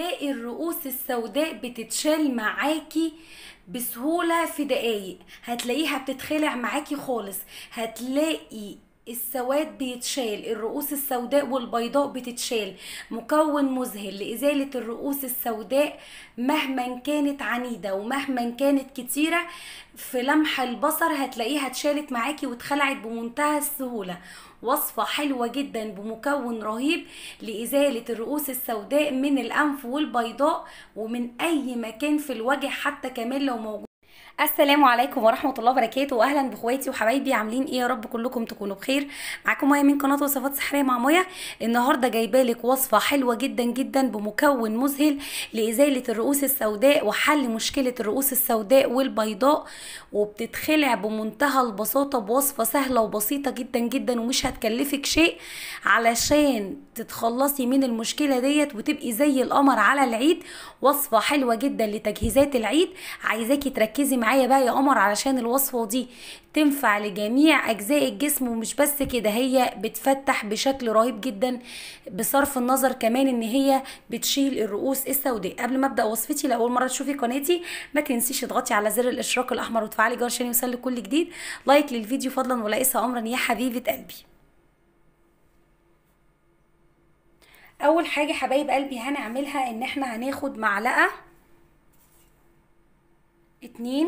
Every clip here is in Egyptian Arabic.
تلاقي الرؤوس السوداء بتتشال معاكي بسهولة في دقايق هتلاقيها بتتخلع معاكي خالص هتلاقي السواد بيتشال الرؤوس السوداء والبيضاء بتتشال مكون مذهل لإزالة الرؤوس السوداء مهما كانت عنيدة ومهما كانت كتيرة في لمح البصر هتلاقيها اتشالت معاكي واتخلعت بمنتهى السهولة وصفة حلوة جدا بمكون رهيب لإزالة الرؤوس السوداء من الأنف والبيضاء ومن أي مكان في الوجه حتى كمان لو موجود السلام عليكم ورحمة الله وبركاته واهلا باخواتي وحبايبي عاملين ايه يا رب كلكم تكونوا بخير معاكم مايا من قناة وصفات سحرية مع مايا النهاردة جايبالك وصفة حلوة جدا جدا بمكون مذهل لإزالة الرؤوس السوداء وحل مشكلة الرؤوس السوداء والبيضاء وبتتخلع بمنتهى البساطة بوصفة سهلة وبسيطة جدا جدا ومش هتكلفك شيء علشان تتخلصي من المشكلة ديت وتبقي زي القمر على العيد وصفة حلوة جدا لتجهيزات العيد عايزاكي تركزي معايا بقى يا قمر علشان الوصفة دي تنفع لجميع اجزاء الجسم ومش بس كده هي بتفتح بشكل رهيب جدا بصرف النظر كمان ان هي بتشيل الرؤوس السوداء قبل ما ابدا وصفتي لاول مره تشوفي قناتي ما تنسيش تضغطي على زر الاشتراك الاحمر وتفعلي جرس عشان يوصلك كل جديد لايك للفيديو فضلا وليس امرا يا حبيبه قلبي اول حاجه حبايب قلبي هنعملها ان احنا هناخد معلقه اتنين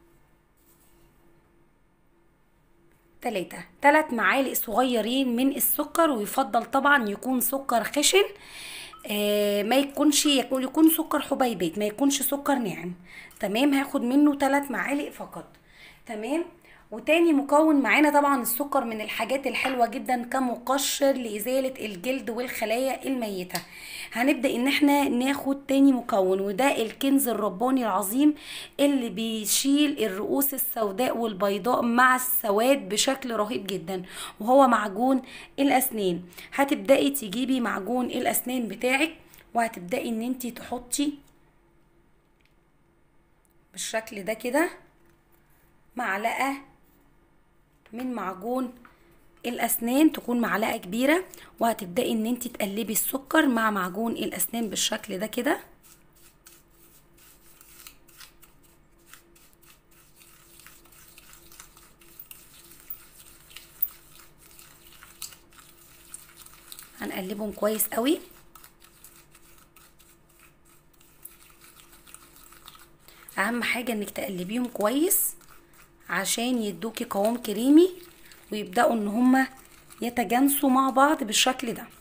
تلاتة تلات معالق صغيرين من السكر ويفضل طبعا يكون سكر خشن آه ما يكونش يكون يكون سكر حبيبات ما يكونش سكر ناعم تمام هاخد منه تلات معالق فقط تمام وتاني مكون معانا طبعا السكر من الحاجات الحلوه جدا كمقشر لازاله الجلد والخلايا الميته هنبدا ان احنا ناخد تاني مكون وده الكنز الرباني العظيم اللي بيشيل الرؤوس السوداء والبيضاء مع السواد بشكل رهيب جدا وهو معجون الاسنان هتبداي تجيبي معجون الاسنان بتاعك وهتبداي ان انت تحطي بالشكل ده كده معلقه من معجون الاسنان تكون معلقه كبيره وهتبداي ان انت تقلبي السكر مع معجون الاسنان بالشكل ده كده هنقلبهم كويس قوي اهم حاجه انك تقلبيهم كويس عشان يدوكي قوام كريمي ويبداوا ان هما يتجانسوا مع بعض بالشكل ده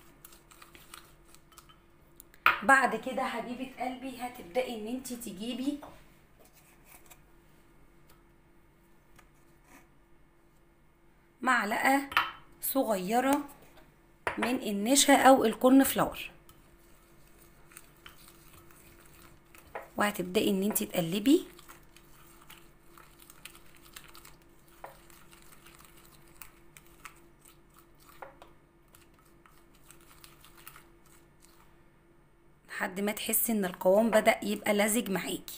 بعد كده حبيبه قلبي هتبداي ان انت تجيبي معلقه صغيره من النشا او الكورن فلاور وهتبداي ان انت تقلبي لحد ما تحسي ان القوام بدأ يبقى لزج معاكي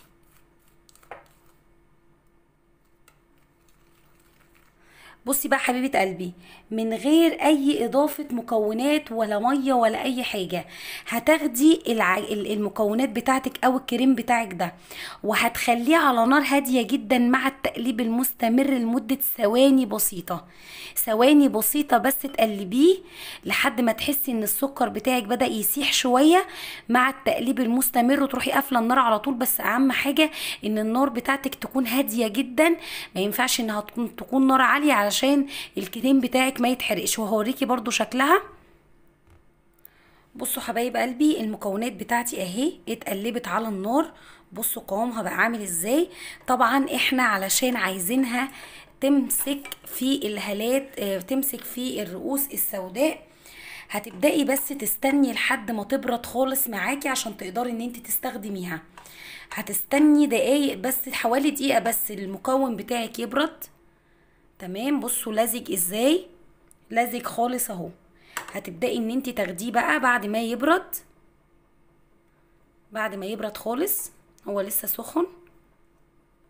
بصي بقى حبيبه قلبي من غير اي اضافه مكونات ولا ميه ولا اي حاجه هتاخدي الع... المكونات بتاعتك او الكريم بتاعك ده وهتخليه على نار هاديه جدا مع التقليب المستمر لمده ثواني بسيطه ثواني بسيطه بس تقلبيه لحد ما تحسي ان السكر بتاعك بدا يسيح شويه مع التقليب المستمر وتروحي قافله النار على طول بس اهم حاجه ان النار بتاعتك تكون هاديه جدا ما ينفعش انها تكون تكون نار عاليه على علشان الكريم بتاعك ما يتحرقش وهوريكي برضو شكلها بصوا حبايب قلبي المكونات بتاعتي اهي اتقلبت على النار بصوا قوامها بقى عامل ازاي طبعا احنا علشان عايزينها تمسك في الهالات اه تمسك في الرؤوس السوداء هتبدأي بس تستني لحد ما تبرد خالص معاكي عشان تقدري ان انت تستخدميها هتستني دقايق بس حوالي دقيقة بس المكون بتاعك يبرد تمام بصوا لزج ازاي لزج خالص اهو هتبداي ان انت تاخديه بقى بعد ما يبرد بعد ما يبرد خالص هو لسه سخن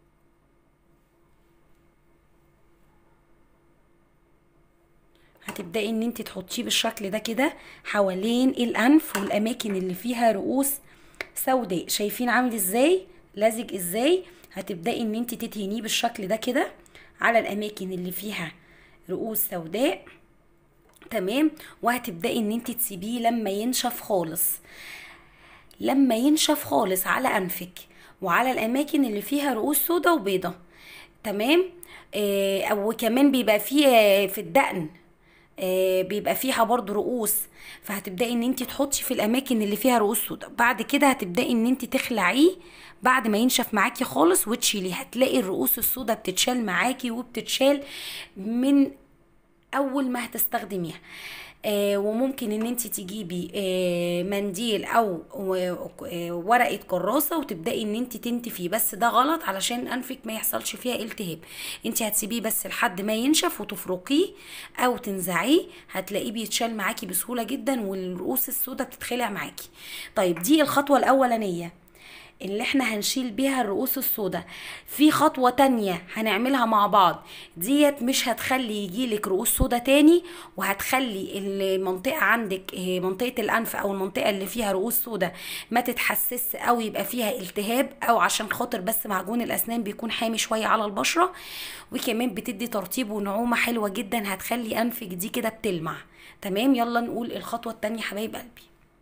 هتبداي هتبداي ان انت تحطيه بالشكل ده كده حوالين الانف والاماكن اللي فيها رؤوس سوداء شايفين عامل ازاي لزج ازاي هتبداي ان انت تدهنيه بالشكل ده كده على الاماكن اللي فيها رؤوس سوداء تمام وهتبداي ان انت تسيبيه لما ينشف خالص لما ينشف خالص على انفك وعلى الاماكن اللي فيها رؤوس سودا وبيضة تمام آه او كمان بيبقى فيه آه، في الدقن آه بيبقى فيها برضو رؤوس فهتبداي ان انت تحطي في الاماكن اللي فيها رؤوس سودا بعد كده هتبداي ان انت تخلعيه بعد ما ينشف معاكي خالص وتشيليه هتلاقي الرؤوس السودا بتتشال معاكي وبتتشال من اول ما هتستخدميها آه وممكن ان انت تجيبي آه منديل او و- آه، ورقه كراسه وتبداي ان انت تنتفيه بس ده غلط علشان انفك ما يحصلش فيها التهاب انت هتسيبيه بس لحد ما ينشف وتفركيه او تنزعيه هتلاقيه بيتشال معاكي بسهوله جدا والرؤوس السوداء بتتخلع معاكي طيب دي الخطوه الاولانيه اللي احنا هنشيل بيها الرؤوس السوداء في خطوة تانية هنعملها مع بعض ديت مش هتخلي يجيلك رؤوس سوداء تاني وهتخلي المنطقة عندك اه، منطقة الأنف أو المنطقة اللي فيها رؤوس سوداء ما تتحسس أو يبقى فيها التهاب أو عشان خاطر بس معجون الأسنان بيكون حامي شوية على البشرة وكمان بتدي ترطيب ونعومة حلوة جدا هتخلي أنفك دي كده بتلمع تمام يلا نقول الخطوة التانية حبايب قلبي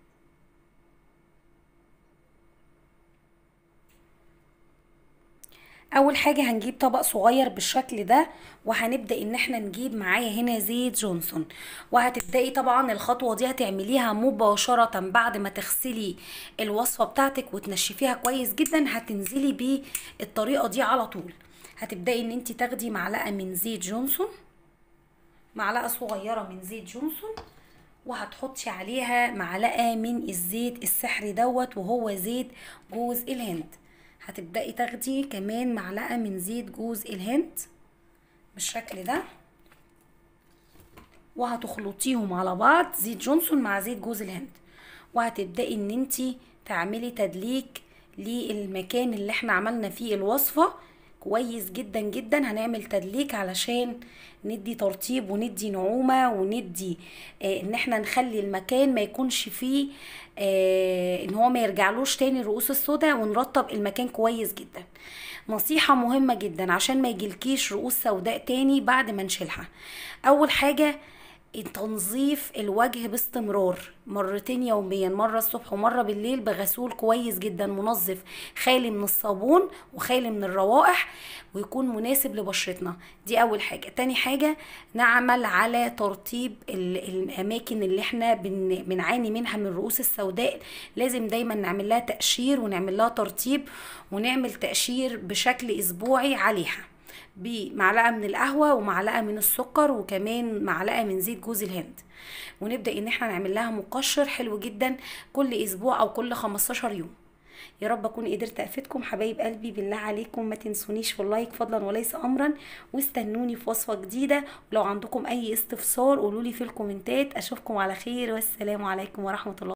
اول حاجه هنجيب طبق صغير بالشكل ده وهنبدا ان احنا نجيب معايا هنا زيت جونسون وهتبداي طبعا الخطوه دي هتعمليها مباشره بعد ما تغسلي الوصفه بتاعتك وتنشفيها كويس جدا هتنزلي بالطريقه دي على طول هتبداي ان انت تاخدي معلقه من زيت جونسون معلقه صغيره من زيت جونسون وهتحطي عليها معلقه من الزيت السحري دوت وهو زيت جوز الهند هتبداي تاخدي كمان معلقه من زيت جوز الهند بالشكل ده وهتخلطيهم على بعض زيت جونسون مع زيت جوز الهند وهتبداي ان انتي تعملي تدليك للمكان اللي احنا عملنا فيه الوصفه كويس جدا جدا هنعمل تدليك علشان ندي ترطيب وندي نعومة وندي آه ان احنا نخلي المكان ما يكونش فيه آه ان هو ما يرجعلوش تاني الرؤوس السوداء ونرطب المكان كويس جدا نصيحة مهمة جدا عشان ما يجيلكيش رؤوس سوداء تاني بعد ما نشيلها اول حاجة تنظيف الوجه باستمرار مرتين يوميا مرة الصبح ومرة بالليل بغسول كويس جدا منظف خالي من الصابون وخالي من الروائح ويكون مناسب لبشرتنا دي اول حاجة تاني حاجة نعمل على ترطيب ال- الاماكن اللي احنا بن بنعاني منها من الرؤوس السوداء لازم دايما نعمل لها تقشير ونعمل لها ترطيب ونعمل تقشير بشكل اسبوعي عليها بمعلقه من القهوه ومعلقه من السكر وكمان معلقه من زيت جوز الهند ونبدا ان احنا نعمل لها مقشر حلو جدا كل اسبوع او كل 15 يوم يا رب اكون قدرت افيدكم حبايب قلبي بالله عليكم ما تنسونيش في اللايك فضلا وليس امرا واستنوني في وصفه جديده ولو عندكم اي استفسار قولوا لي في الكومنتات اشوفكم على خير والسلام عليكم ورحمه الله